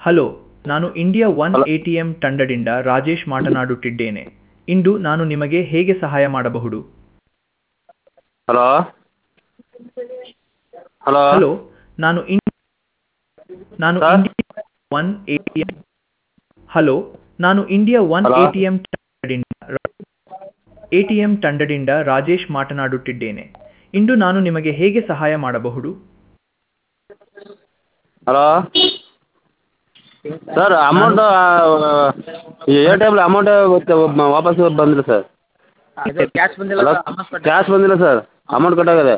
Hello ನಾನು India one hello. A T M ತಂಡದಿಂದ ರಾಜೇಶ್ ಮಾತನಾಡುತ್ತಿದ್ದೇನೆ ಇಂದು ನಾನು ನಿಮಗೆ ಹೇಗೆ ಸಹಾಯ ಮಾಡಬಹುದು ಹಲೋ ಹಲೋ ಹಲೋ ನಾನು ಇನ್ ನಾನು sir? India one A T M hello ನಾನು India one hello. A T M ತಂಡದಿಂದ ಎ ಟಿ ಎಂ ತಂಡದಿಂದ ರಾಜೇಶ್ ಮಾತನಾಡುತ್ತಿದ್ದೇನೆ ಇಂದು ನಾನು ನಿಮಗೆ ಹೇಗೆ ಸಹಾಯ ಮಾಡಬಹುದು hello sir amount A T M amount ವಾಪಸ್ ಬಂದಿಲ್ಲ ಸರ್ ಇದು ಕ್ಯಾಶ್ ಬಂದಿಲ್ಲ ಹಲೋ ಅಮೌಂಟ್ ಕಟ್ ಕ್ಯಾಶ್ ಬಂದಿಲ್ಲ ಸರ್ ಅಮೌಂಟ್ ಕಟ್ಟಾಗಿದೆ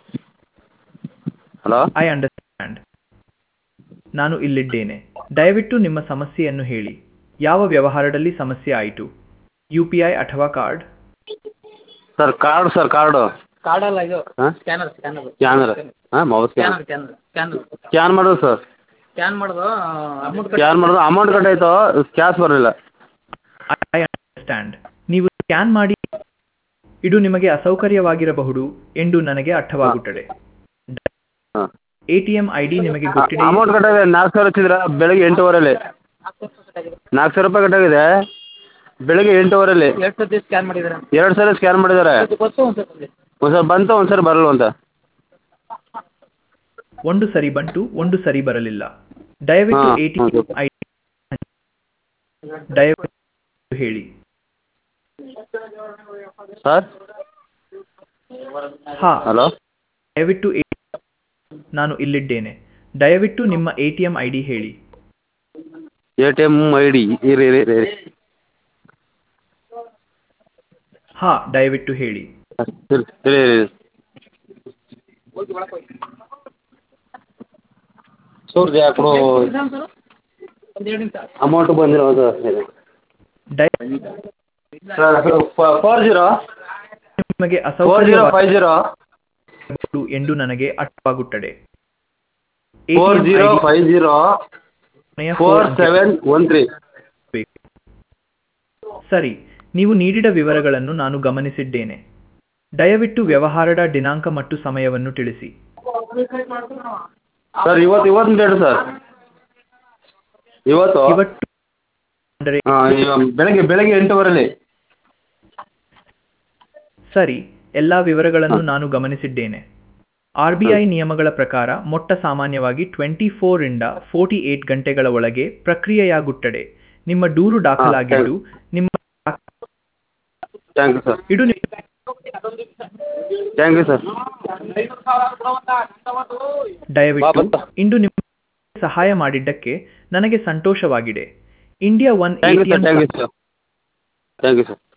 ಹಲೋ ಐ ಅಂಡರ್ಸ್ಟ್ಯಾಂಡ್ ನಾನು ಇಲ್ಲಿದ್ದೇನೆ ದಯವಿಟ್ಟು ನಿಮ್ಮ ಸಮಸ್ಯೆಯನ್ನು ಹೇಳಿ ಯಾವ ವ್ಯವಹಾರದಲ್ಲಿ ಸಮಸ್ಯೆ ಆಯಿತು ಯು ಪಿ ಐ ಅಥವಾ card sir card sir card card ಅಲ್ಲ ಇದು ಹಾಂ ಸ್ಕ್ಯಾನರ್ ಸ್ಕ್ಯಾನರ್ ಸ್ಕ್ಯಾನರ್ ಹಾಂ mobile scanner scanner scanner scanner scan ಮಾಡೋದು ಸರ್ ಸ್ಕ್ಯಾನ್ ಮಾಡೋದು ಅಮೌಂಟ್ ಸ್ಕ್ಯಾನ್ ಮಾಡೋದು ಅಮೌಂಟ್ ಕಟ್ಟಾಯ್ತು ಕ್ಯಾಶ್ ಬರಲಿಲ್ಲ ಐ ಅಂಡರ್ಸ್ಟ್ಯಾಂಡ್ ನೀವು ಸ್ಕ್ಯಾನ್ ಮಾಡಿ ಇದು ನಿಮಗೆ ಅಸೌಕರ್ಯವಾಗಿರಬಹುದು ಎಂದು ನನಗೆ ಅರ್ಥವಾಗುತ್ತದೆ ಹಾಂ ಎಟಿಎಂ ಐ ಡಿ ನಿಮಗೆ ಗೊತ್ತಿದೆ ಅಮೌಂಟ್ ಕಟ್ಟಾಗಿದೆ ನಾಲ್ಕು ಸಾವಿರ ಹಚ್ಚಿದ್ರ ಬೆಳಗ್ಗೆ ಎಂಟೂವರೆಲಿ ನಾಲ್ಕು ಸಾವಿರ ರೂಪಾಯಿ ಕಟ್ಟಾಗಿದೆ ಬೆಳಗ್ಗೆ ಎಂಟೂವರೆಲಿ ಎಷ್ಟು ಸತಿ ಸ್ಕ್ಯಾನ್ ಮಾಡಿದ್ದೀರಾ ಎರಡು ಸಲ ಸ್ಕ್ಯಾನ್ ಮಾಡಿದ್ದಾರೆ ಅದು ಗೊತ್ತು ಒಂದು ಸತಿ ಒಂದು ಸಲ ಬಂತು ಒಂದು ಸಲ ಬರಲ್ವಂತ ಒಂದು ಸರಿ ಬಂತು ಒಂದು ಸರಿ ಬರಲಿಲ್ಲ ದಯವಿಟ್ಟು ಹಾಂ, ಎಟಿಎಂ ಹೌದು. ಐ ದಯವಿಟ್ಟು ಹೇಳಿ ಸರ್ ಹಾ ಹಲೋ ದಯವಿಟ್ಟು ATM ನಾನು ಇಲ್ಲಿದ್ದೇನೆ ದಯವಿಟ್ಟು ನಿಮ್ಮ ಎಟಿಎಂ ಐ ಡಿ ಹೇಳಿ A T M I D ಇರಿ ಇರಿ ಇರಿ ಹಾ ದಯವಿಟ್ಟು ಹೇಳಿ ಇರಿ ಇರಿ ಇರಿ ಸೂರ್ಯ ಕೊಡು ಒಂದು ಎರಡು ನಿಮಿಷ ಅಮೌಂಟ್ ಬಂದಿರೋದು ದಯ ಫೋರ್ ಜೀರೋ ನಿಮಗೆ ಫೋರ್ ಜೀರೋ ಫೈವ್ ಜೀರೋ ಅಸೌಕರ್ಯವಾಗಬಹುದು ಎಂದು ನನಗೆ ಅರ್ಥವಾಗುತ್ತದೆ four ATM zero ID five zero ಕೊನೆಯ four four seven one three ಬೇಕು. ಸರಿ ನೀವು ನೀಡಿದ ವಿವರಗಳನ್ನು ನಾನು ಗಮನಿಸಿದ್ದೇನೆ ದಯವಿಟ್ಟು ವ್ಯವಹಾರದ ದಿನಾಂಕ ಮತ್ತು ಸಮಯವನ್ನು ತಿಳಿಸಿ ಸರ್ ಇವತ್ತು ಇವತ್ತು ಡೇಟ್ ಸರ್ ಇವತ್ತು ಇವತ್ತು ಅಂದರೆ ಹಾಂ ಇವ- ಬೆಳಗ್ಗೆ ಬೆಳಗ್ಗೆ ಎಂಟೂವರೆಲಿ ಸರಿ ಎಲ್ಲಾ ವಿವರಗಳನ್ನು ನಾನು ಗಮನಿಸಿದ್ದೇನೆ ಆರ್ ಬಿ ಐ ನಿಯಮಗಳ ಪ್ರಕಾರ ಮೊಟ್ಟ ಸಾಮಾನ್ಯವಾಗಿ ಟ್ವೆಂಟಿ ಫೋರ್ ಇಂದ ಫೋರ್ಟಿ ಏಟ್ ಗಂಟೆಗಳ ಒಳಗೆ ಪ್ರಕ್ರಿಯೆಯಾಗುತ್ತದೆ ನಿಮ್ಮ ದೂರು ದಾಖಲಾಗಿದ್ದು ನಿಮ್ಮ ಥ್ಯಾಂಕ್ ಯು ಸರ್ ಇದು ನಿಮ್ಮ ಥ್ಯಾಂಕ್ ಯು ಸರ್ ದಯವಿಟ್ಟು ವಾಪಸ್. ಇಂದು ನಿಮ್ಮ ಸಹಾಯ ಮಾಡಿದ್ದಕ್ಕೆ ನನಗೆ ಸಂತೋಷವಾಗಿದೆ India one thank you sir ATM thank you sir thank you sir